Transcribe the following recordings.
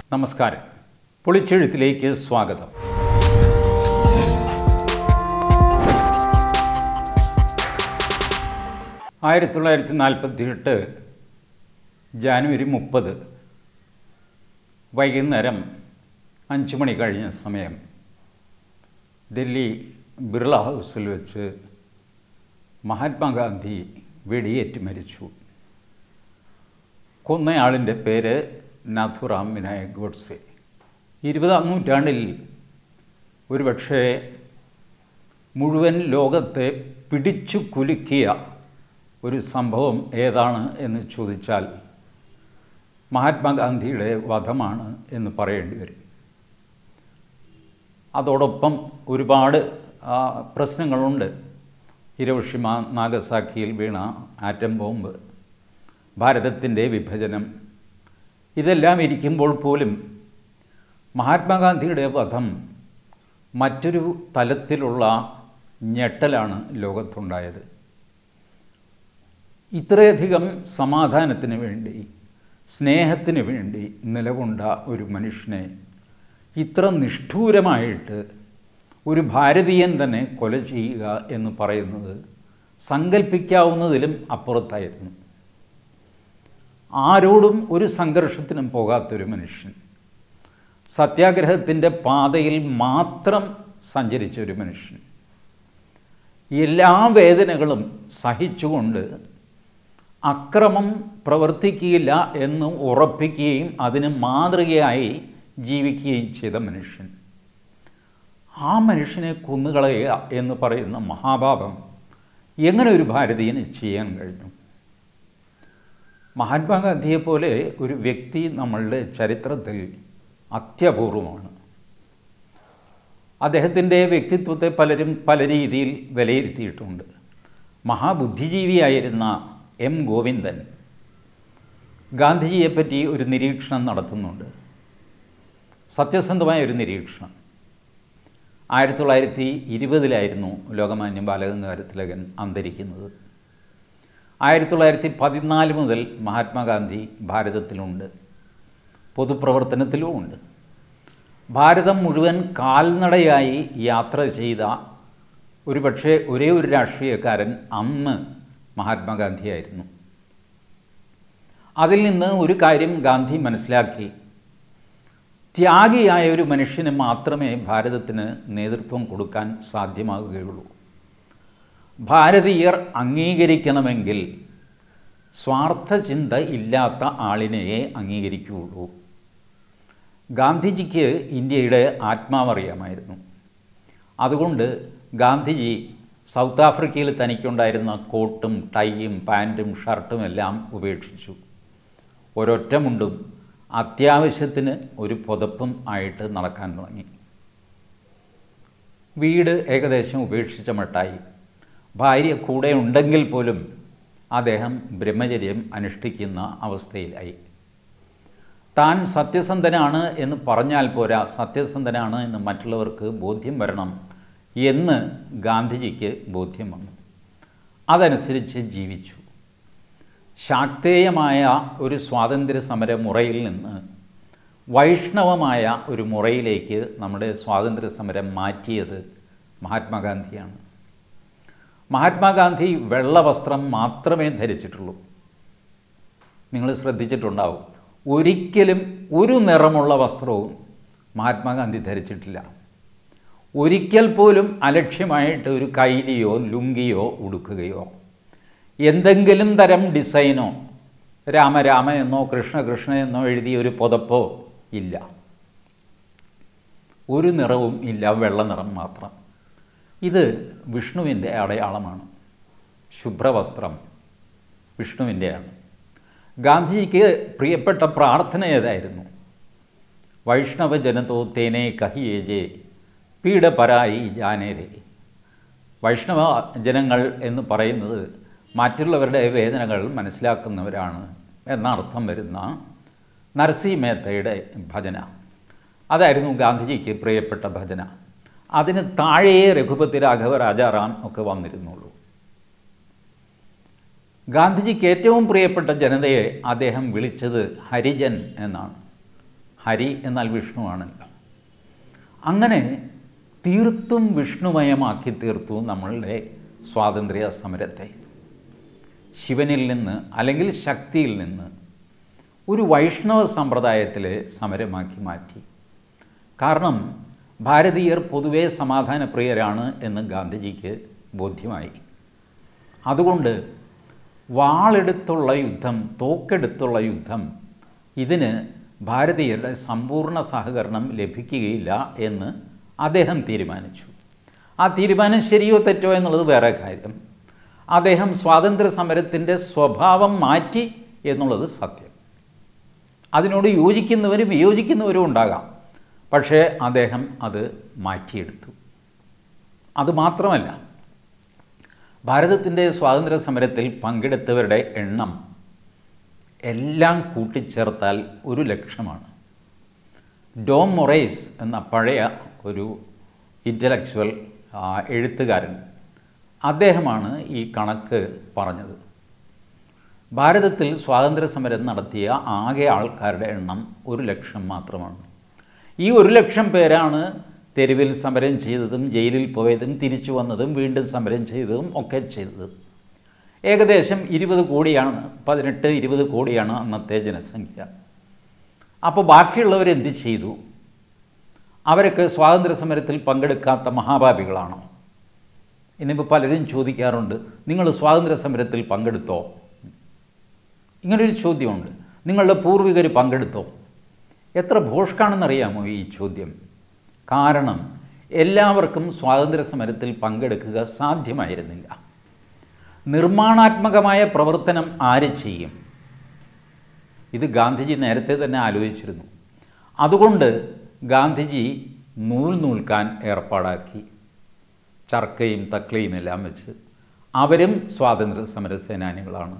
നമസ്കാരം പൊളിച്ചെഴുത്തിലേക്ക് സ്വാഗതം ആയിരത്തി തൊള്ളായിരത്തി നാൽപ്പത്തി എട്ട് ജാനുവരി മുപ്പത് വൈകുന്നേരം അഞ്ച് മണി കഴിഞ്ഞ സമയം ഡൽഹി ബിർള ഹൗസിൽ വെച്ച് മഹാത്മാഗാന്ധി വെടിയേറ്റ് മരിച്ചു കൊന്നയാളിൻ്റെ പേര് നാഥുറാം വിനായക് ഗോഡ്സെ ഇരുപതാം നൂറ്റാണ്ടിൽ ഒരുപക്ഷെ മുഴുവൻ ലോകത്തെ പിടിച്ചു കുലുക്കിയ ഒരു സംഭവം ഏതാണ് എന്ന് ചോദിച്ചാൽ മഹാത്മാഗാന്ധിയുടെ വധമാണ് എന്ന് പറയേണ്ടി വരും അതോടൊപ്പം ഒരുപാട് ആ, പ്രശ്നങ്ങളുണ്ട് ഹിരോഷിമ നാഗസാക്കിയിൽ വീണ ആറ്റം ബോംബ് ഭാരതത്തിൻ്റെ വിഭജനം ഇതെല്ലാം ഇരിക്കുമ്പോൾ പോലും മഹാത്മാഗാന്ധിയുടെ വധം മറ്റൊരു തലത്തിലുള്ള ഞെട്ടലാണ് ലോകത്തുണ്ടായത് ഇത്രയധികം സമാധാനത്തിന് വേണ്ടി സ്നേഹത്തിന് വേണ്ടി നിലകൊണ്ട ഒരു മനുഷ്യനെ ഇത്ര നിഷ്ഠൂരമായിട്ട് ഒരു ഭാരതീയൻ തന്നെ കൊല ചെയ്യുക എന്ന് പറയുന്നത് സങ്കല്പിക്കാവുന്നതിലും അപ്പുറത്തായിരുന്നു ആരോടും ഒരു സംഘർഷത്തിനും പോകാത്തൊരു മനുഷ്യൻ സത്യാഗ്രഹത്തിൻ്റെ പാതയിൽ മാത്രം സഞ്ചരിച്ച ഒരു മനുഷ്യൻ എല്ലാ വേദനകളും സഹിച്ചുകൊണ്ട് അക്രമം പ്രവർത്തിക്കുകയില്ല എന്ന് ഉറപ്പിക്കുകയും അതിന് മാതൃകയായി ജീവിക്കുകയും ചെയ്ത മനുഷ്യൻ ആ മനുഷ്യനെ കൊന്നുകളയുക എന്ന് പറയുന്ന മഹാപാപം എങ്ങനെ ഒരു ഭാരതീയന് ചെയ്യാൻ കഴിഞ്ഞു മഹാത്മാഗാന്ധിയെപ്പോലെ ഒരു വ്യക്തി നമ്മളുടെ ചരിത്രത്തിൽ അത്യപൂർവമാണ് അദ്ദേഹത്തിൻ്റെ വ്യക്തിത്വത്തെ പലരും പല രീതിയിൽ വിലയിരുത്തിയിട്ടുണ്ട് മഹാബുദ്ധിജീവിയായിരുന്ന എം ഗോവിന്ദൻ ഗാന്ധിജിയെപ്പറ്റി ഒരു നിരീക്ഷണം നടത്തുന്നുണ്ട് സത്യസന്ധമായ ഒരു നിരീക്ഷണം ആയിരത്തി തൊള്ളായിരത്തി ഇരുപതിലായിരുന്നു ലോകമാന്യ ബാലഗംഗാധര തിലകൻ അന്തരിക്കുന്നത് ആയിരത്തി തൊള്ളായിരത്തി പതിനാല് മുതൽ മഹാത്മാഗാന്ധി ഭാരതത്തിലുണ്ട് പൊതുപ്രവർത്തനത്തിലുമുണ്ട് ഭാരതം മുഴുവൻ കാൽനടയായി യാത്ര ചെയ്ത ഒരുപക്ഷെ ഒരേ ഒരു രാഷ്ട്രീയക്കാരൻ അന്ന് മഹാത്മാഗാന്ധിയായിരുന്നു അതിൽ നിന്ന് ഒരു കാര്യം ഗാന്ധി മനസ്സിലാക്കി ത്യാഗിയായ ഒരു മനുഷ്യന് മാത്രമേ ഭാരതത്തിന് നേതൃത്വം കൊടുക്കാൻ സാധ്യമാകുകയുള്ളൂ ഭാരതീയർ അംഗീകരിക്കണമെങ്കിൽ സ്വാർത്ഥ ചിന്ത ഇല്ലാത്ത ആളിനെയേ അംഗീകരിക്കുകയുള്ളൂ ഗാന്ധിജിക്ക് ഇന്ത്യയുടെ ആത്മാവറിയാമായിരുന്നു അതുകൊണ്ട് ഗാന്ധിജി സൗത്ത് ആഫ്രിക്കയിൽ തനിക്കുണ്ടായിരുന്ന കോട്ടും ടൈയും പാൻറ്റും ഷർട്ടും എല്ലാം ഉപേക്ഷിച്ചു ഒരൊറ്റ മുണ്ടും അത്യാവശ്യത്തിന് ഒരു പുതപ്പും ആയിട്ട് നടക്കാൻ തുടങ്ങി വീട് ഏകദേശം ഉപേക്ഷിച്ച മട്ടായി ഭാര്യ കൂടെ ഉണ്ടെങ്കിൽ പോലും അദ്ദേഹം ബ്രഹ്മചര്യം അനുഷ്ഠിക്കുന്ന അവസ്ഥയിലായി താൻ സത്യസന്ധനാണ് എന്ന് പറഞ്ഞാൽ പോരാ സത്യസന്ധനാണ് എന്ന് മറ്റുള്ളവർക്ക് ബോധ്യം വരണം എന്ന് ഗാന്ധിജിക്ക് ബോധ്യം വന്നു അതനുസരിച്ച് ജീവിച്ചു ശാക്തേയമായ ഒരു സ്വാതന്ത്ര്യ സമര മുറയിൽ നിന്ന് വൈഷ്ണവമായ ഒരു മുറയിലേക്ക് നമ്മുടെ സ്വാതന്ത്ര്യ സമരം മാറ്റിയത് മഹാത്മാഗാന്ധിയാണ് മഹാത്മാഗാന്ധി വെള്ള വസ്ത്രം മാത്രമേ ധരിച്ചിട്ടുള്ളൂ നിങ്ങൾ ശ്രദ്ധിച്ചിട്ടുണ്ടാവും ഒരിക്കലും ഒരു നിറമുള്ള വസ്ത്രവും മഹാത്മാഗാന്ധി ധരിച്ചിട്ടില്ല ഒരിക്കൽ പോലും അലക്ഷ്യമായിട്ട് ഒരു കൈലിയോ ലുങ്കിയോ ഉടുക്കുകയോ എന്തെങ്കിലും തരം ഡിസൈനോ രാമരാമ എന്നോ കൃഷ്ണ കൃഷ്ണ എന്നോ എഴുതിയ ഒരു പുതപ്പോ ഇല്ല ഒരു നിറവും ഇല്ല വെള്ള നിറം മാത്രം ഇത് വിഷ്ണുവിൻ്റെ അടയാളമാണ് ശുഭ്രവസ്ത്രം വിഷ്ണുവിൻ്റെയാണ് ഗാന്ധിജിക്ക് പ്രിയപ്പെട്ട പ്രാർത്ഥന ഏതായിരുന്നു വൈഷ്ണവ ജനതോ തേനെ കഹിയേജെ പീഡപരായി ജാനേരെ വൈഷ്ണവ ജനങ്ങൾ എന്ന് പറയുന്നത് മറ്റുള്ളവരുടെ വേദനകൾ മനസ്സിലാക്കുന്നവരാണ് എന്നർത്ഥം വരുന്ന നരസി മേത്തയുടെ ഭജന അതായിരുന്നു ഗാന്ധിജിക്ക് പ്രിയപ്പെട്ട ഭജന അതിന് താഴെയേ രഘുപതി രാഘവ രാജാറാം ഒക്കെ വന്നിരുന്നുള്ളൂ ഗാന്ധിജിക്ക് ഏറ്റവും പ്രിയപ്പെട്ട ജനതയെ അദ്ദേഹം വിളിച്ചത് ഹരിജൻ എന്നാണ് ഹരി എന്നാൽ വിഷ്ണുവാണല്ലോ അങ്ങനെ തീർത്തും വിഷ്ണുമയമാക്കി തീർത്തു നമ്മളുടെ സ്വാതന്ത്ര്യ സമരത്തെ ശിവനിൽ നിന്ന് അല്ലെങ്കിൽ ശക്തിയിൽ നിന്ന് ഒരു വൈഷ്ണവ സമ്പ്രദായത്തിലെ സമരമാക്കി മാറ്റി കാരണം ഭാരതീയർ പൊതുവേ സമാധാനപ്രിയരാണ് എന്ന് ഗാന്ധിജിക്ക് ബോധ്യമായി അതുകൊണ്ട് വാളെടുത്തുള്ള യുദ്ധം തോക്കെടുത്തുള്ള യുദ്ധം ഇതിന് ഭാരതീയരുടെ സമ്പൂർണ്ണ സഹകരണം ലഭിക്കുകയില്ല എന്ന് അദ്ദേഹം തീരുമാനിച്ചു ആ തീരുമാനം ശരിയോ തെറ്റോ എന്നുള്ളത് വേറെ കാര്യം അദ്ദേഹം സ്വാതന്ത്ര്യ സമരത്തിൻ്റെ സ്വഭാവം മാറ്റി എന്നുള്ളത് സത്യം അതിനോട് യോജിക്കുന്നവരും വിയോജിക്കുന്നവരും ഉണ്ടാകാം പക്ഷേ അദ്ദേഹം അത് മാറ്റിയെടുത്തു അതുമാത്രമല്ല ഭാരതത്തിൻ്റെ സ്വാതന്ത്ര്യ സമരത്തിൽ പങ്കെടുത്തവരുടെ എണ്ണം എല്ലാം കൂട്ടിച്ചേർത്താൽ ഒരു ലക്ഷമാണ് ഡോം മൊറൈസ് എന്ന പഴയ ഒരു ഇൻ്റലക്ച്വൽ എഴുത്തുകാരൻ അദ്ദേഹമാണ് ഈ കണക്ക് പറഞ്ഞത് ഭാരതത്തിൽ സ്വാതന്ത്ര്യ സമരം നടത്തിയ ആകെ ആൾക്കാരുടെ എണ്ണം ഒരു ലക്ഷം മാത്രമാണ് ഈ ഒരു ലക്ഷം പേരാണ് തെരുവിൽ സമരം ചെയ്തതും ജയിലിൽ പോയതും തിരിച്ചു വന്നതും വീണ്ടും സമരം ചെയ്തതും ഒക്കെ ചെയ്തത് ഏകദേശം ഇരുപത് കോടിയാണ് പതിനെട്ട് ഇരുപത് കോടിയാണ് അന്നത്തെ ജനസംഖ്യ അപ്പോൾ ബാക്കിയുള്ളവരെന്ത് ചെയ്തു അവരൊക്കെ സ്വാതന്ത്ര്യ സമരത്തിൽ പങ്കെടുക്കാത്ത മഹാഭാവികളാണോ ഇന്നിപ്പോൾ പലരും ചോദിക്കാറുണ്ട് നിങ്ങൾ സ്വാതന്ത്ര്യ സമരത്തിൽ പങ്കെടുത്തോ ഇങ്ങനൊരു ചോദ്യമുണ്ട് നിങ്ങളുടെ പൂർവികർ പങ്കെടുത്തോ എത്ര ഭോഷ്കാണെന്നറിയാമോ ഈ ചോദ്യം കാരണം എല്ലാവർക്കും സ്വാതന്ത്ര്യ സമരത്തിൽ പങ്കെടുക്കുക സാധ്യമായിരുന്നില്ല നിർമ്മാണാത്മകമായ പ്രവർത്തനം ആര് ചെയ്യും ഇത് ഗാന്ധിജി നേരത്തെ തന്നെ ആലോചിച്ചിരുന്നു അതുകൊണ്ട് ഗാന്ധിജി നൂൽ നൂൽക്കാൻ ഏർപ്പാടാക്കി ചർക്കയും തക്ലയും എല്ലാം വെച്ച് അവരും സ്വാതന്ത്ര്യ സമര സേനാനികളാണ്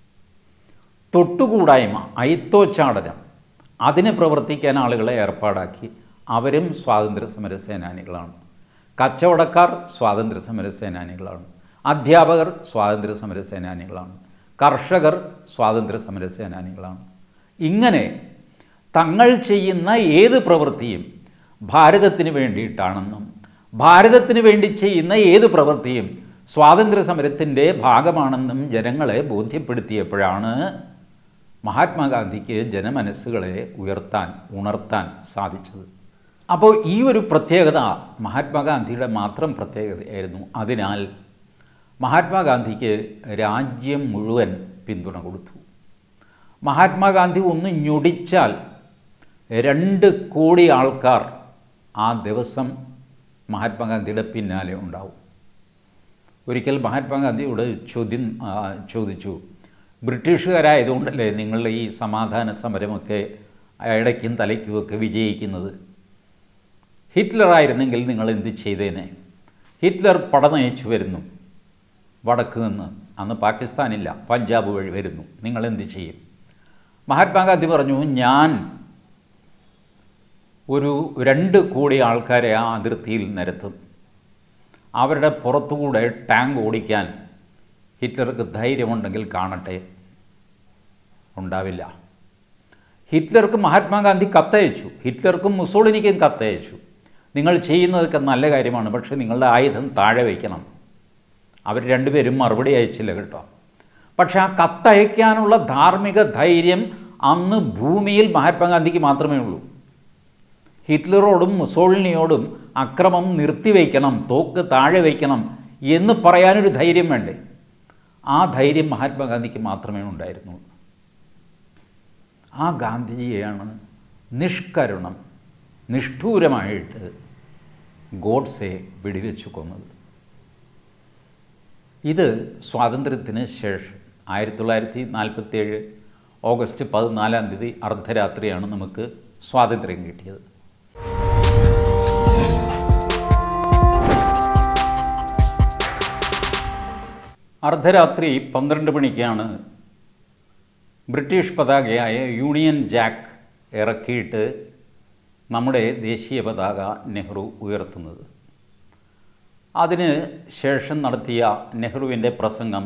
തൊട്ടുകൂടായ്മ അയിത്തോച്ചാടനം അതിന് പ്രവർത്തിക്കാൻ ആളുകളെ ഏർപ്പാടാക്കി അവരും സ്വാതന്ത്ര്യ സമര സേനാനികളാണ് കച്ചവടക്കാർ സ്വാതന്ത്ര്യ സമര സേനാനികളാണ് അധ്യാപകർ സ്വാതന്ത്ര്യ സമര സേനാനികളാണ് കർഷകർ സ്വാതന്ത്ര്യ സമര സേനാനികളാണ് ഇങ്ങനെ തങ്ങൾ ചെയ്യുന്ന ഏത് പ്രവൃത്തിയും ഭാരതത്തിന് വേണ്ടിയിട്ടാണെന്നും ഭാരതത്തിന് വേണ്ടി ചെയ്യുന്ന ഏത് പ്രവൃത്തിയും സ്വാതന്ത്ര്യ സമരത്തിൻ്റെ ഭാഗമാണെന്നും ജനങ്ങളെ ബോധ്യപ്പെടുത്തിയപ്പോഴാണ് മഹാത്മാഗാന്ധിക്ക് ജനമനസ്സുകളെ ഉയർത്താൻ ഉണർത്താൻ സാധിച്ചത് അപ്പോൾ ഈ ഒരു പ്രത്യേകത മഹാത്മാഗാന്ധിയുടെ മാത്രം പ്രത്യേകതയായിരുന്നു അതിനാൽ മഹാത്മാഗാന്ധിക്ക് രാജ്യം മുഴുവൻ പിന്തുണ കൊടുത്തു മഹാത്മാഗാന്ധി ഒന്ന് ഞൊടിച്ചാൽ രണ്ട് കോടി ആൾക്കാർ ആ ദിവസം മഹാത്മാഗാന്ധിയുടെ പിന്നാലെ ഉണ്ടാവും ഒരിക്കൽ മഹാത്മാഗാന്ധിയോട് ചോദ്യം ആ, ചോദിച്ചു ബ്രിട്ടീഷുകാരായതുകൊണ്ടല്ലേ നിങ്ങളുടെ ഈ സമാധാന സമരമൊക്കെ ഇടയ്ക്കും തലയ്ക്കുമൊക്കെ വിജയിക്കുന്നത് ഹിറ്റ്ലറായിരുന്നെങ്കിൽ നിങ്ങൾ എന്ത് ചെയ്തേനെ ഹിറ്റ്ലർ പടനയിച്ചു വരുന്നു വടക്ക് നിന്ന് അന്ന് പാകിസ്ഥാനില്ല പഞ്ചാബ് വഴി വരുന്നു നിങ്ങൾ എന്ത് ചെയ്യും മഹാത്മാഗാന്ധി പറഞ്ഞു ഞാൻ ഒരു രണ്ട് കോടി ആൾക്കാരെ ആ അതിർത്തിയിൽ നിരത്തും അവരുടെ പുറത്തുകൂടെ ടാങ്ക് ഓടിക്കാൻ ഹിറ്റ്ലർക്ക് ധൈര്യമുണ്ടെങ്കിൽ കാണട്ടെ ഉണ്ടാവില്ല ഹിറ്റ്ലർക്ക് മഹാത്മാഗാന്ധി കത്തയച്ചു ഹിറ്റ്ലർക്കും മുസോളിനിക്കും കത്തയച്ചു നിങ്ങൾ ചെയ്യുന്നതൊക്കെ നല്ല കാര്യമാണ് പക്ഷേ നിങ്ങളുടെ ആയുധം താഴെ വയ്ക്കണം അവർ രണ്ടുപേരും മറുപടി അയച്ചില്ല കേട്ടോ പക്ഷേ ആ കത്തയക്കാനുള്ള ധാർമ്മിക ധൈര്യം അന്ന് ഭൂമിയിൽ മഹാത്മാഗാന്ധിക്ക് മാത്രമേ ഉള്ളൂ ഹിറ്റ്ലറോടും മുസോളിനിയോടും അക്രമം നിർത്തിവെക്കണം തോക്ക് താഴെ വയ്ക്കണം എന്ന് പറയാനൊരു ധൈര്യം വേണ്ടേ ആ ധൈര്യം മഹാത്മാഗാന്ധിക്ക് മാത്രമേ ഉണ്ടായിരുന്നുള്ളൂ ആ ഗാന്ധിജിയെയാണ് നിഷ്കരുണം നിഷ്ഠൂരമായിട്ട് ഗോഡ്സെ വെടിവെച്ച് കൊന്നത് ഇത് സ്വാതന്ത്ര്യത്തിന് ശേഷം ആയിരത്തി തൊള്ളായിരത്തി നാൽപ്പത്തേഴ് ഓഗസ്റ്റ് പതിനാലാം തീയതി അർദ്ധരാത്രിയാണ് നമുക്ക് സ്വാതന്ത്ര്യം കിട്ടിയത് അർദ്ധരാത്രി പന്ത്രണ്ട് മണിക്കാണ് ബ്രിട്ടീഷ് പതാകയായ യൂണിയൻ ജാക്ക് ഇറക്കിയിട്ട് നമ്മുടെ ദേശീയ പതാക നെഹ്റു ഉയർത്തുന്നത് അതിന് ശേഷം നടത്തിയ നെഹ്റുവിൻ്റെ പ്രസംഗം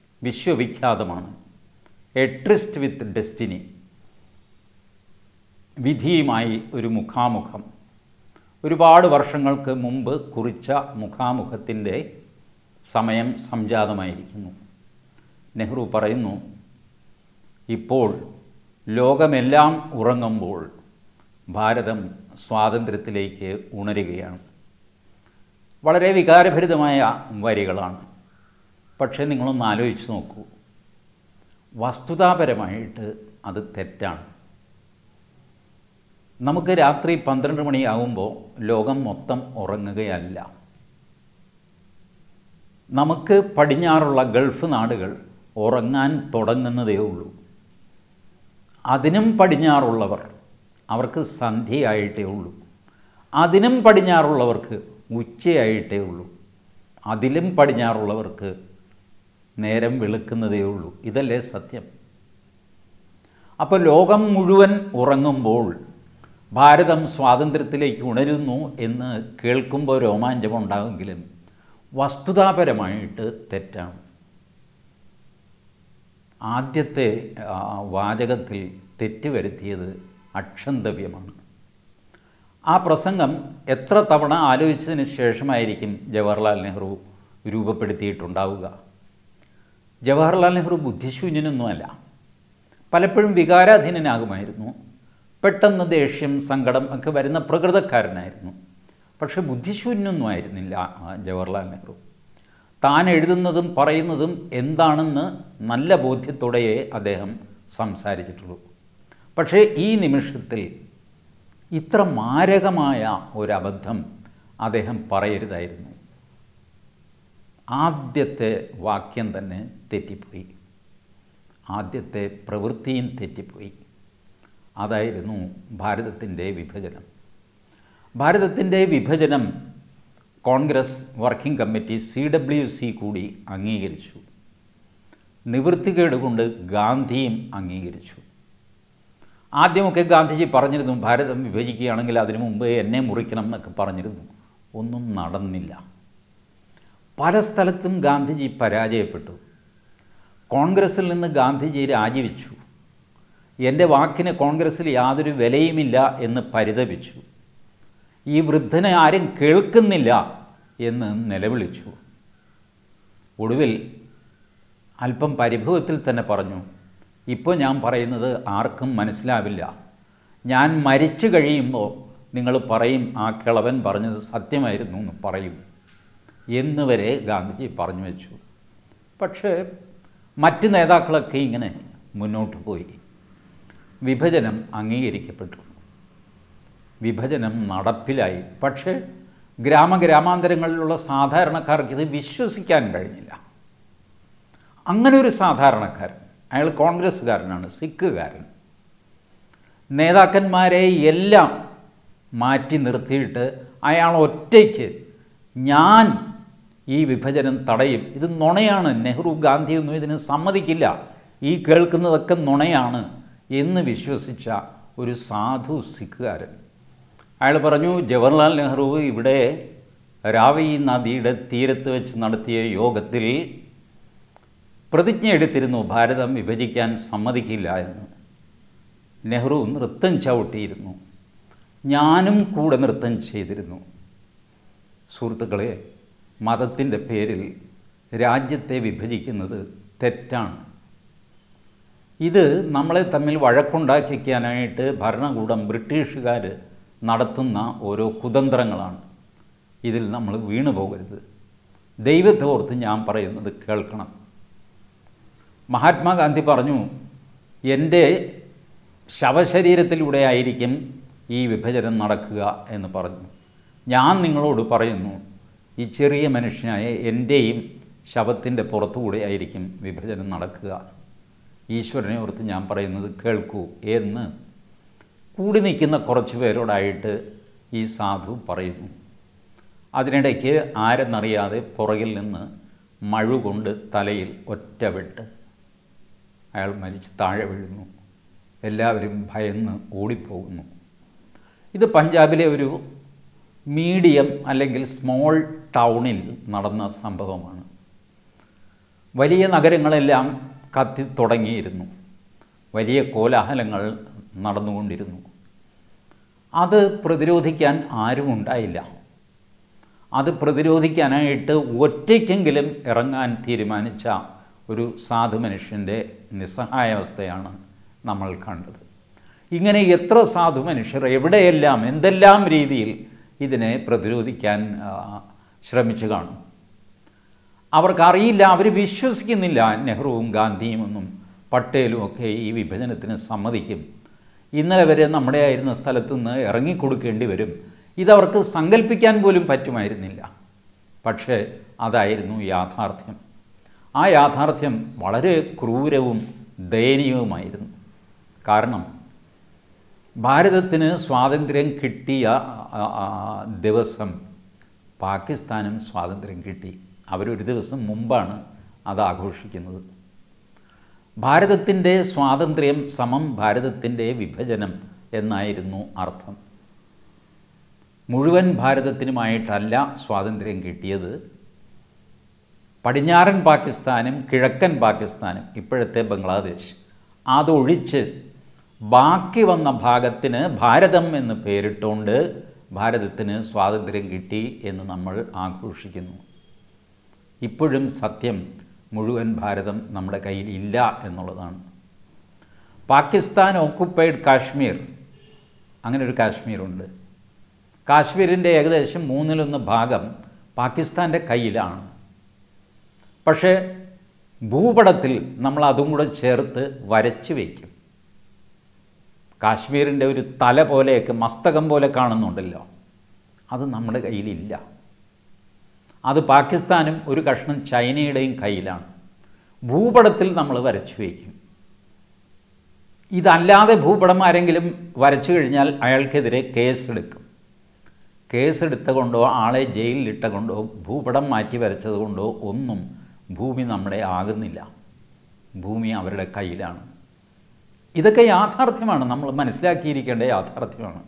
വിശ്വവിഖ്യാതമാണ് എ ട്രിസ്റ്റ് വിത്ത് ഡെസ്റ്റിനി വിധിയുമായി ഒരു മുഖാമുഖം ഒരുപാട് വർഷങ്ങൾക്ക് മുമ്പ് കുറിച്ച മുഖാമുഖത്തിൻ്റെ സമയം സംജാതമായിരിക്കുന്നു നെഹ്റു പറയുന്നു ഇപ്പോൾ ലോകമെല്ലാം ഉറങ്ങുമ്പോൾ ഭാരതം സ്വാതന്ത്ര്യത്തിലേക്ക് ഉണരുകയാണ് വളരെ വികാരഭരിതമായ വരികളാണ് പക്ഷേ നിങ്ങളൊന്ന് ആലോചിച്ച് നോക്കൂ വസ്തുതാപരമായിട്ട് അത് തെറ്റാണ് നമുക്ക് രാത്രി പന്ത്രണ്ട് മണിയാകുമ്പോൾ ലോകം മൊത്തം ഉറങ്ങുകയല്ല നമുക്ക് പടിഞ്ഞാറുള്ള ഗൾഫ് നാടുകൾ ഉറങ്ങാൻ തുടങ്ങുന്നതേ ഉള്ളൂ അതിനും പടിഞ്ഞാറുള്ളവർ അവർക്ക് സന്ധ്യയായിട്ടേ ഉള്ളൂ അതിനും പടിഞ്ഞാറുള്ളവർക്ക് ഉച്ചയായിട്ടേ ഉള്ളൂ അതിലും പടിഞ്ഞാറുള്ളവർക്ക് നേരം വെളുക്കുന്നതേ ഉള്ളൂ ഇതല്ലേ സത്യം അപ്പോൾ ലോകം മുഴുവൻ ഉറങ്ങുമ്പോൾ ഭാരതം സ്വാതന്ത്ര്യത്തിലേക്ക് ഉണരുന്നു എന്ന് കേൾക്കുമ്പോൾ രോമാഞ്ചമുണ്ടാകുമെങ്കിലും വസ്തുതാപരമായിട്ട് തെറ്റാണ് ആദ്യത്തെ ആ, വാചകത്തിൽ തെറ്റ് വരുത്തിയത് അക്ഷന്തവ്യമാണ് ആ പ്രസംഗം എത്ര തവണ ആലോചിച്ചതിന് ശേഷമായിരിക്കും ജവഹർലാൽ നെഹ്റു രൂപപ്പെടുത്തിയിട്ടുണ്ടാവുക ജവഹർലാൽ നെഹ്റു ബുദ്ധിശൂന്യനൊന്നുമല്ല പലപ്പോഴും വികാരാധീനനാകുമായിരുന്നു പെട്ടെന്ന് ദേഷ്യം സങ്കടം ഒക്കെ വരുന്ന പ്രകൃതക്കാരനായിരുന്നു പക്ഷേ ബുദ്ധിശൂന്യൊന്നും ആയിരുന്നില്ല ആ ജവഹർലാൽ നെഹ്റു താൻ എഴുതുന്നതും പറയുന്നതും എന്താണെന്ന് നല്ല ബോധ്യത്തോടെയേ അദ്ദേഹം സംസാരിച്ചിട്ടുള്ളൂ പക്ഷേ ഈ നിമിഷത്തിൽ ഇത്ര മാരകമായ ഒരബദ്ധം അദ്ദേഹം പറയരുതായിരുന്നു ആദ്യത്തെ വാക്യം തന്നെ തെറ്റിപ്പോയി ആദ്യത്തെ പ്രവൃത്തിയും തെറ്റിപ്പോയി അതായിരുന്നു ഭാരതത്തിൻ്റെ വിഭജനം ഭാരതത്തിൻ്റെ വിഭജനം Congress working committee C W C കൂടി അംഗീകരിച്ചു നിവൃത്തികേട് കൊണ്ട് ഗാന്ധിയും അംഗീകരിച്ചു ആദ്യമൊക്കെ ഗാന്ധിജി പറഞ്ഞിരുന്നു ഭാരതം വിഭജിക്കുകയാണെങ്കിൽ അതിനു മുമ്പ് എന്നെ മുറിക്കണം എന്നൊക്കെ പറഞ്ഞിരുന്നു ഒന്നും നടന്നില്ല പല സ്ഥലത്തും ഗാന്ധിജി പരാജയപ്പെട്ടു കോൺഗ്രസിൽ നിന്ന് ഗാന്ധിജി രാജിവെച്ചു എൻ്റെ വാക്കിന് കോൺഗ്രസ്സിൽ യാതൊരു വിലയുമില്ല എന്ന് പരിതപിച്ചു ഈ വൃദ്ധനെ ആരും കേൾക്കുന്നില്ല എന്ന് നിലവിളിച്ചു ഒടുവിൽ അല്പം പരിഭവത്തിൽ തന്നെ പറഞ്ഞു ഇപ്പോൾ ഞാൻ പറയുന്നത് ആർക്കും മനസ്സിലാവില്ല ഞാൻ മരിച്ചു കഴിയുമ്പോൾ നിങ്ങൾ പറയും ആ കിളവൻ പറഞ്ഞത് സത്യമായിരുന്നു എന്ന് പറയും എന്ന് വരെ ഗാന്ധിജി പറഞ്ഞു വെച്ചു പക്ഷേ മറ്റ് നേതാക്കളൊക്കെ ഇങ്ങനെ മുന്നോട്ട് പോയി വിഭജനം അംഗീകരിക്കപ്പെട്ടു വിഭജനം നടപ്പിലായി പക്ഷേ ഗ്രാമഗ്രാമാന്തരങ്ങളിലുള്ള സാധാരണക്കാർക്ക് ഇത് വിശ്വസിക്കാൻ കഴിഞ്ഞില്ല അങ്ങനെ ഒരു സാധാരണക്കാരൻ അയാൾ കോൺഗ്രസ്സുകാരനാണ് സിഖുകാരൻ നേതാക്കന്മാരെ എല്ലാം മാറ്റി നിർത്തിയിട്ട് അയാൾ ഒറ്റയ്ക്ക് ഞാൻ ഈ വിഭജനം തടയും ഇത് നുണയാണ് നെഹ്റു ഗാന്ധിയൊന്നും ഇതിന് സമ്മതിക്കില്ല ഈ കേൾക്കുന്നതൊക്കെ നുണയാണ് എന്ന് വിശ്വസിച്ച ഒരു സാധു സിഖുകാരൻ അയാൾ പറഞ്ഞു ജവഹർലാൽ നെഹ്റു ഇവിടെ രാവി നദിയുടെ തീരത്ത് വെച്ച് നടത്തിയ യോഗത്തിൽ പ്രതിജ്ഞ എടുത്തിരുന്നു ഭാരതം വിഭജിക്കാൻ സമ്മതിക്കില്ല എന്ന് നെഹ്റു നൃത്തം ചവിട്ടിയിരുന്നു ഞാനും കൂടെ നൃത്തം ചെയ്തിരുന്നു സുഹൃത്തുക്കളെ മതത്തിൻ്റെ പേരിൽ രാജ്യത്തെ വിഭജിക്കുന്നത് തെറ്റാണ് ഇത് നമ്മളെ തമ്മിൽ വഴക്കുണ്ടാക്കിക്കാനായിട്ട് ഭരണകൂടം ബ്രിട്ടീഷുകാർ നടത്തുന്ന ഓരോ കുതന്ത്രങ്ങളാണ് ഇതിൽ നമ്മൾ വീണു പോകരുത് ദൈവത്തെ ഓർത്ത് ഞാൻ പറയുന്നത് കേൾക്കണം മഹാത്മാഗാന്ധി പറഞ്ഞു എൻ്റെ ശവശരീരത്തിലൂടെ ആയിരിക്കും ഈ വിഭജനം നടക്കുക എന്ന് പറഞ്ഞു ഞാൻ നിങ്ങളോട് പറയുന്നു ഈ ചെറിയ മനുഷ്യനായ എൻ്റെയും ശവത്തിൻ്റെ പുറത്തുകൂടെ ആയിരിക്കും വിഭജനം നടക്കുക ഈശ്വരനെ ഓർത്ത് ഞാൻ പറയുന്നത് കേൾക്കൂ എന്ന് കൂടി നിൽക്കുന്ന കുറച്ച് പേരോടായിട്ട് ഈ സാധു പറയുന്നു അതിനിടയ്ക്ക് ആരെന്നറിയാതെ പുറകിൽ നിന്ന് മഴ കൊണ്ട് തലയിൽ ഒറ്റ വെട്ട് അയാൾ മരിച്ച് താഴെ വീഴുന്നു എല്ലാവരും ഭയന്ന് ഓടിപ്പോകുന്നു ഇത് പഞ്ചാബിലെ ഒരു മീഡിയം അല്ലെങ്കിൽ സ്മോൾ ടൗണിൽ നടന്ന സംഭവമാണ് വലിയ നഗരങ്ങളെല്ലാം കത്തി തുടങ്ങിയിരുന്നു വലിയ കോലാഹലങ്ങൾ നടന്നുകൊണ്ടിരുന്നു അത് പ്രതിരോധിക്കാൻ ആരും ഉണ്ടായില്ല അത് പ്രതിരോധിക്കാനായിട്ട് ഒറ്റയ്ക്കെങ്കിലും ഇറങ്ങാൻ തീരുമാനിച്ച ഒരു സാധു മനുഷ്യൻ്റെ നിസ്സഹായാവസ്ഥയാണ് നമ്മൾ കണ്ടത് ഇങ്ങനെ എത്ര സാധു മനുഷ്യർ എവിടെയെല്ലാം എന്തെല്ലാം രീതിയിൽ ഇതിനെ പ്രതിരോധിക്കാൻ ആ, ശ്രമിച്ചു കാണും അവർക്കറിയില്ല അവർ വിശ്വസിക്കുന്നില്ല നെഹ്റുവും ഗാന്ധിയും ഒന്നും പട്ടേലും ഒക്കെ ഈ വിഭജനത്തിന് സമ്മതിക്കും ഇന്നലെ വരെ നമ്മുടെ ആയിരുന്ന സ്ഥലത്തു നിന്ന് ഇറങ്ങിക്കൊടുക്കേണ്ടി വരും ഇതവർക്ക് സങ്കല്പിക്കാൻ പോലും പറ്റുമായിരുന്നില്ല പക്ഷേ അതായിരുന്നു യാഥാർത്ഥ്യം ആ യാഥാർത്ഥ്യം വളരെ ക്രൂരവും ദയനീയവുമായിരുന്നു കാരണം ഭാരതത്തിന് സ്വാതന്ത്ര്യം കിട്ടിയ ആ, ആ, ദിവസം പാകിസ്ഥാനും സ്വാതന്ത്ര്യം കിട്ടി അവരൊരു ദിവസം മുമ്പാണ് അത് ആഘോഷിക്കുന്നത് ഭാരതത്തിൻ്റെ സ്വാതന്ത്ര്യം സമം ഭാരതത്തിൻ്റെ വിഭജനം എന്നായിരുന്നു അർത്ഥം മുഴുവൻ ഭാരതത്തിനുമായിട്ടല്ല സ്വാതന്ത്ര്യം കിട്ടിയത് പടിഞ്ഞാറൻ പാകിസ്ഥാനും കിഴക്കൻ പാകിസ്ഥാനും ഇപ്പോഴത്തെ ബംഗ്ലാദേശ് അതൊഴിച്ച് ബാക്കി വന്ന ഭാഗത്തിന് ഭാരതം എന്ന് പേരിട്ടുകൊണ്ട് ഭാരതത്തിന് സ്വാതന്ത്ര്യം കിട്ടി എന്ന് നമ്മൾ ആഘോഷിക്കുന്നു ഇപ്പോഴും സത്യം മുഴുവൻ ഭാരതം നമ്മുടെ കയ്യിൽ ഇല്ല എന്നുള്ളതാണ് പാകിസ്ഥാൻ ഓക്കുപ്പൈഡ് കാശ്മീർ അങ്ങനെ ഒരു കാശ്മീരുണ്ട് കാശ്മീരിൻ്റെ ഏകദേശം മൂന്നിലൊന്ന് ഭാഗം പാകിസ്ഥാൻ്റെ കയ്യിലാണ് പക്ഷേ ഭൂപടത്തിൽ നമ്മൾ അതും കൂടെ ചേർത്ത് വരച്ച് വയ്ക്കും കാശ്മീരിൻ്റെ ഒരു തല പോലെയൊക്കെ മസ്തകം പോലെ കാണുന്നുണ്ടല്ലോ അത് നമ്മുടെ കയ്യിലില്ല അത് പാകിസ്ഥാനും ഒരു കഷ്ണം ചൈനയുടെയും കയ്യിലാണ് ഭൂപടത്തിൽ നമ്മൾ വരച്ചു വയ്ക്കും ഇതല്ലാതെ ഭൂപടം ആരെങ്കിലും വരച്ചു കഴിഞ്ഞാൽ അയാൾക്കെതിരെ കേസെടുക്കും കേസെടുത്ത കൊണ്ടോ ആളെ ജയിലിലിട്ട കൊണ്ടോ ഭൂപടം മാറ്റി വരച്ചത് കൊണ്ടോ ഒന്നും ഭൂമി നമ്മുടെ ആകുന്നില്ല ഭൂമി അവരുടെ കയ്യിലാണ് ഇതൊക്കെ യാഥാർത്ഥ്യമാണ് നമ്മൾ മനസ്സിലാക്കിയിരിക്കേണ്ട യാഥാർത്ഥ്യമാണ്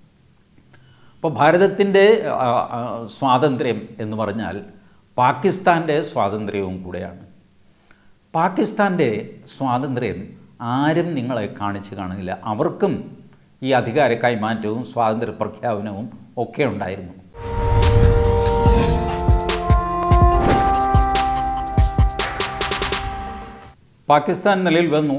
അപ്പോൾ ഭാരതത്തിൻ്റെ ആ, ആ, സ്വാതന്ത്ര്യം എന്ന് പറഞ്ഞാൽ പാകിസ്ഥാൻ്റെ സ്വാതന്ത്ര്യവും കൂടെയാണ് പാകിസ്ഥാൻ്റെ സ്വാതന്ത്ര്യം ആരും നിങ്ങളെ കാണിച്ചു കാണില്ല അവർക്കും ഈ അധികാര കൈമാറ്റവും സ്വാതന്ത്ര്യ പ്രഖ്യാപനവും ഒക്കെ ഉണ്ടായിരുന്നു പാകിസ്ഥാൻ നിലയിൽ വന്നു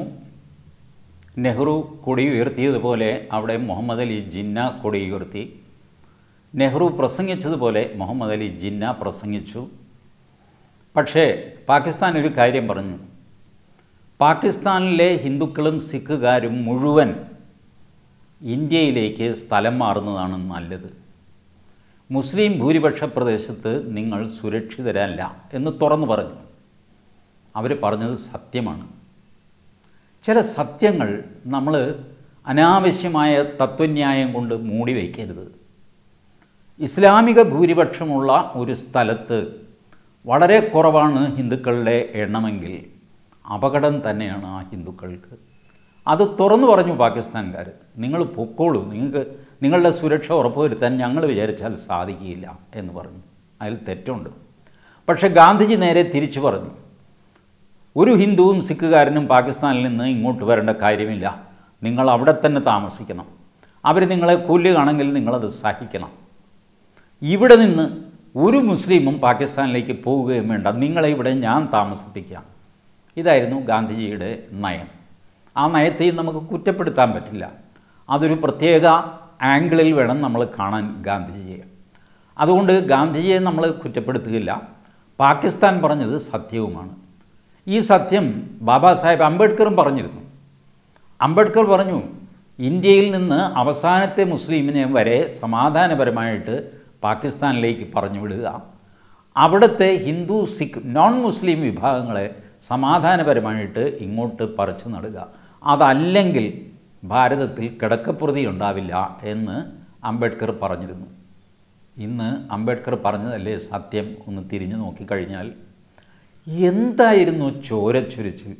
നെഹ്റു കൊടി ഉയർത്തിയതുപോലെ അവിടെ മുഹമ്മദ് അലി ജിന്ന കൊടി ഉയർത്തി നെഹ്റു പ്രസംഗിച്ചതുപോലെ മുഹമ്മദ് അലി ജിന്ന പ്രസംഗിച്ചു പക്ഷേ പാകിസ്ഥാൻ ഒരു കാര്യം പറഞ്ഞു പാകിസ്ഥാനിലെ ഹിന്ദുക്കളും സിഖുകാരും മുഴുവൻ ഇന്ത്യയിലേക്ക് സ്ഥലം മാറുന്നതാണ് നല്ലത് മുസ്ലിം ഭൂരിപക്ഷ പ്രദേശത്ത് നിങ്ങൾ സുരക്ഷിതരല്ല എന്ന് തുറന്നു പറഞ്ഞു അവർ പറഞ്ഞത് സത്യമാണ് ചില സത്യങ്ങൾ നമ്മൾ അനാവശ്യമായ തത്വന്യായം കൊണ്ട് മൂടി വയ്ക്കരുത് ഇസ്ലാമിക ഭൂരിപക്ഷമുള്ള ഒരു സ്ഥലത്ത് വളരെ കുറവാണ് ഹിന്ദുക്കളുടെ എണ്ണമെങ്കിൽ അപകടം തന്നെയാണ് ആ ഹിന്ദുക്കൾക്ക് അത് തുറന്നു പറഞ്ഞു പാകിസ്ഥാൻകാർ നിങ്ങൾ പൊക്കോളൂ നിങ്ങൾക്ക് നിങ്ങളുടെ സുരക്ഷ ഉറപ്പുവരുത്താൻ ഞങ്ങൾ വിചാരിച്ചാൽ സാധിക്കില്ല എന്ന് പറഞ്ഞു അതിൽ തെറ്റുണ്ട് പക്ഷേ ഗാന്ധിജി നേരെ തിരിച്ചു പറഞ്ഞു ഒരു ഹിന്ദുവും സിഖുകാരനും പാകിസ്ഥാനിൽ നിന്ന് ഇങ്ങോട്ട് വരേണ്ട കാര്യമില്ല നിങ്ങൾ അവിടെ തന്നെ താമസിക്കണം അവർ നിങ്ങളെ കൊല്ലുകയാണെങ്കിൽ നിങ്ങളത് സഹിക്കണം ഇവിടെ നിന്ന് ഒരു മുസ്ലിമും പാകിസ്ഥാനിലേക്ക് പോവുകയും വേണ്ട നിങ്ങളെ ഇവിടെ ഞാൻ താമസിപ്പിക്കാം ഇതായിരുന്നു ഗാന്ധിജിയുടെ നയം ആ നയത്തെയും നമുക്ക് കുറ്റപ്പെടുത്താൻ പറ്റില്ല അതൊരു പ്രത്യേക ആംഗിളിൽ വേണം നമ്മൾ കാണാൻ ഗാന്ധിജിയെ അതുകൊണ്ട് ഗാന്ധിജിയെ നമ്മൾ കുറ്റപ്പെടുത്തുകയില്ല പാകിസ്ഥാൻ പറഞ്ഞത് സത്യവുമാണ് ഈ സത്യം ബാബാ സാഹേബ് അംബേദ്കറും പറഞ്ഞിരുന്നു അംബേദ്കർ പറഞ്ഞു ഇന്ത്യയിൽ നിന്ന് അവസാനത്തെ മുസ്ലിമിനെ വരെ സമാധാനപരമായിട്ട് പാകിസ്ഥാനിലേക്ക് പറഞ്ഞു വിടുക അവിടുത്തെ ഹിന്ദു സിഖ് നോൺ മുസ്ലിം വിഭാഗങ്ങളെ സമാധാനപരമായിട്ട് ഇങ്ങോട്ട് പറിച്ചു നടുക അതല്ലെങ്കിൽ ഭാരതത്തിൽ കിടക്കപ്രതി ഉണ്ടാവില്ല എന്ന് അംബേദ്കർ പറഞ്ഞിരുന്നു ഇന്ന് അംബേദ്കർ പറഞ്ഞതല്ലേ സത്യം ഒന്ന് തിരിഞ്ഞു നോക്കിക്കഴിഞ്ഞാൽ എന്തായിരുന്നു ചോരച്ചൊരിച്ചിൽ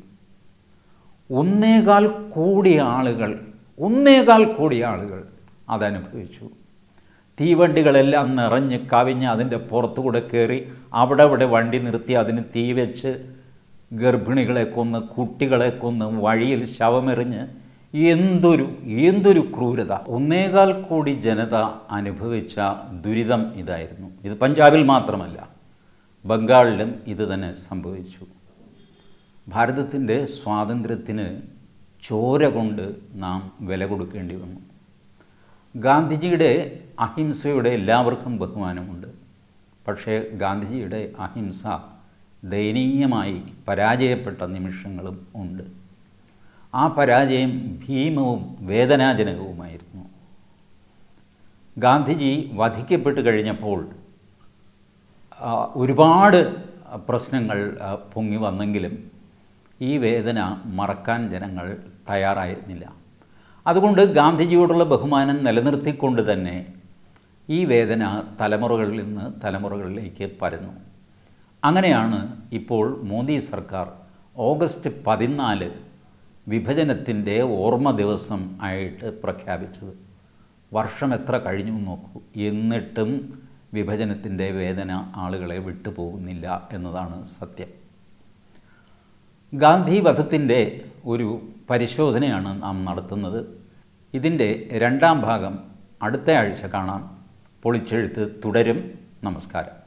ഒന്നേകാൽ കോടി ആളുകൾ ഒന്നേകാൽ കോടി ആളുകൾ അതനുഭവിച്ചു തീവണ്ടികളെല്ലാം നിറഞ്ഞ് കവിഞ്ഞ് അതിൻ്റെ പുറത്തുകൂടെ കയറി അവിടെ അവിടെ വണ്ടി നിർത്തി അതിന് തീ വെച്ച് ഗർഭിണികളെ കൊന്ന് കുട്ടികളെ കൊന്ന് വഴിയിൽ ശവമെറിഞ്ഞ് എന്തൊരു എന്തൊരു ക്രൂരത ഒന്നേകാൽ കോടി ജനത അനുഭവിച്ച ദുരിതം ഇതായിരുന്നു ഇത് പഞ്ചാബിൽ മാത്രമല്ല ബംഗാളിലും ഇത് തന്നെ സംഭവിച്ചു ഭാരതത്തിൻ്റെ സ്വാതന്ത്ര്യത്തിന് ചോര കൊണ്ട് നാം വില കൊടുക്കേണ്ടി വന്നു ഗാന്ധിജിയുടെ അഹിംസയുടെ എല്ലാവർക്കും ബഹുമാനമുണ്ട് പക്ഷേ ഗാന്ധിജിയുടെ അഹിംസ ദയനീയമായി പരാജയപ്പെട്ട നിമിഷങ്ങളും ഉണ്ട് ആ പരാജയം ഭീമവും വേദനാജനകവുമായിരുന്നു ഗാന്ധിജി വധിക്കപ്പെട്ട് കഴിഞ്ഞപ്പോൾ ആ, ഒരുപാട് പ്രശ്നങ്ങൾ ആ, പൊങ്ങി വന്നെങ്കിലും ഈ വേദന മറക്കാൻ ജനങ്ങൾ തയ്യാറായിരുന്നില്ല അതുകൊണ്ട് ഗാന്ധിജിയോടുള്ള ബഹുമാനം നിലനിർത്തിക്കൊണ്ട് തന്നെ ഈ വേദന തലമുറകളിൽ നിന്ന് തലമുറകളിലേക്ക് പരന്നു അങ്ങനെയാണ് ഇപ്പോൾ മോദി സർക്കാർ ഓഗസ്റ്റ് പതിനാല് വിഭജനത്തിൻ്റെ ഓർമ്മ ദിവസം ആയിട്ട് പ്രഖ്യാപിച്ചത് വർഷം എത്ര കഴിഞ്ഞു എന്ന് നോക്കൂ എന്നിട്ടും വിഭജനത്തിൻ്റെ വേദന ആളുകളെ വിട്ടുപോകുന്നില്ല എന്നതാണ് സത്യം ഗാന്ധി വധത്തിൻ്റെ ഒരു പരിശോധനയാണ് നാം നടത്തുന്നത് ഇതിൻ്റെ രണ്ടാം ഭാഗം അടുത്ത ആഴ്ച കാണാം പൊളിച്ചെഴുത്ത് തുടരും നമസ്കാരം